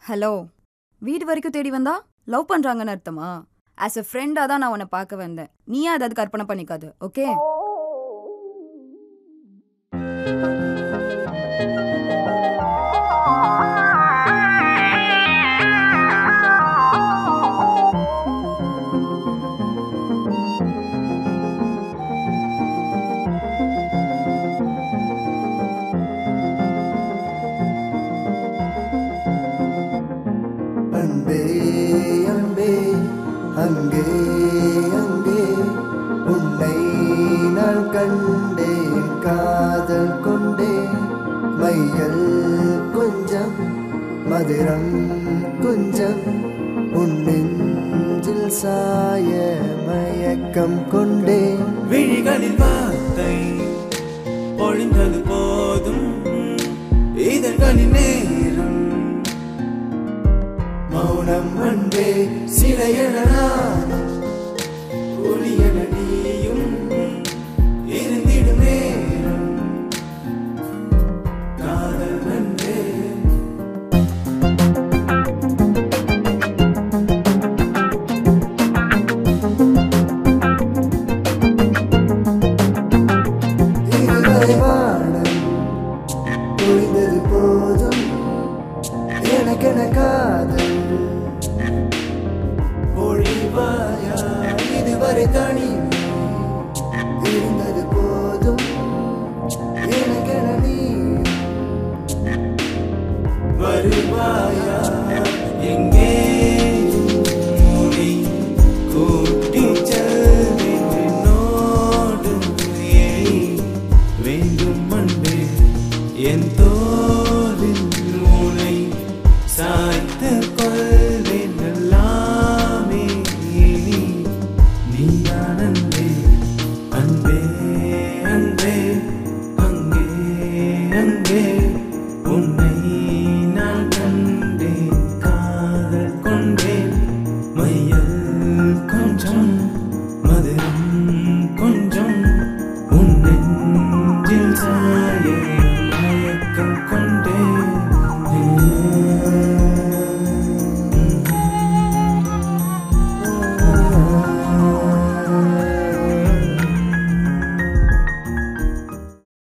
hello வீடு வரைக்கும் தேடி வந்தா லவ் பண்றாங்கன்னு அர்த்தமா ஆஸ் எ ஃப்ரெண்டாக தான் நான் உன்னை பார்க்க வந்தேன் நீயே அதாவது கற்பனை பண்ணிக்காது ஓகே அன்பே அன்பே அங்கே அங்கே உன்னை நான் கண்டேன் காதல் கொண்டேன் மையல் கொஞ்சம் மதுரம் கொஞ்சம் உன் நெஞ்சில் சாய மயக்கம் கொண்டேன் விழிகளில் வார்த்தை பொழிந்தது போதும் இதழ்களின் நேரம் மௌனம் அன்பே சிலையென நானும் ஒளியன நீயும் இருந்திடும் நேரம் காதல் நன்றே இதுவரை வானம் பொழிந்தது போதும் எனக்கென காதல் பொழிவாயா இதுவரை தனிமை இருந்தது போதும் எனக்கென நீ வருவாயா எங்கே